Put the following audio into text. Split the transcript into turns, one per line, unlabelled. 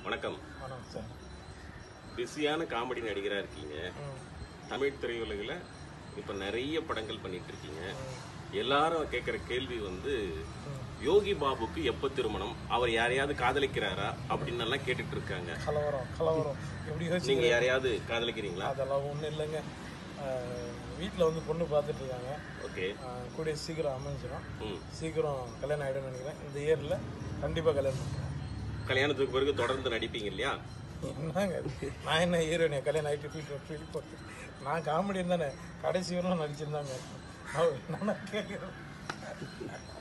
வணக்கம்
வணக்கம் சார்
பிஸியான காமெடி நடிகரா இருக்கீங்க
ம்
தமிழ் திரையுலகில் இப்போ நிறைய படங்கள் பண்ணிட்டு இருக்கீங்க எல்லாரும் கேட்குற கேள்வி வந்து யோகி பாபுக்கு எப்போ திருமணம் அவர் யாரையாவது காதலிக்கிறாரா அப்படின்னு எல்லாம் கேட்டுட்டு இருக்காங்க
கலவரம் கலவரம் எப்படி யோசிச்சு
நீங்க யாரையாவது காதலிக்கிறீங்களா
அதெல்லாம் ஒன்றும் இல்லைங்க வீட்டில் வந்து பொண்ணு பார்த்துட்டு இருக்காங்க
ஓகே
ஆஹ் கூடிய சீக்கிரம் அமைஞ்சிடும்
ம்
சீக்கிரம் கல்யாணம் ஆகிடும்னு நினைக்கிறேன் இந்த இயரில் கண்டிப்பாக கல்யாணம் பண்ணுறேன்
கல்யாணத்துக்கு பிறகு தொடர்ந்து நடிப்பீங்க இல்லையா
என்னங்க இது? நான் என்ன ஹீரோனியா கல்யாணம் ஆகிட்டு ஃபீல் ஃபீல் போட்டு நான் காமெடியன் தானே கடைசி வரையும் நடிச்சிருந்தாங்க நான் கேட்குறேன்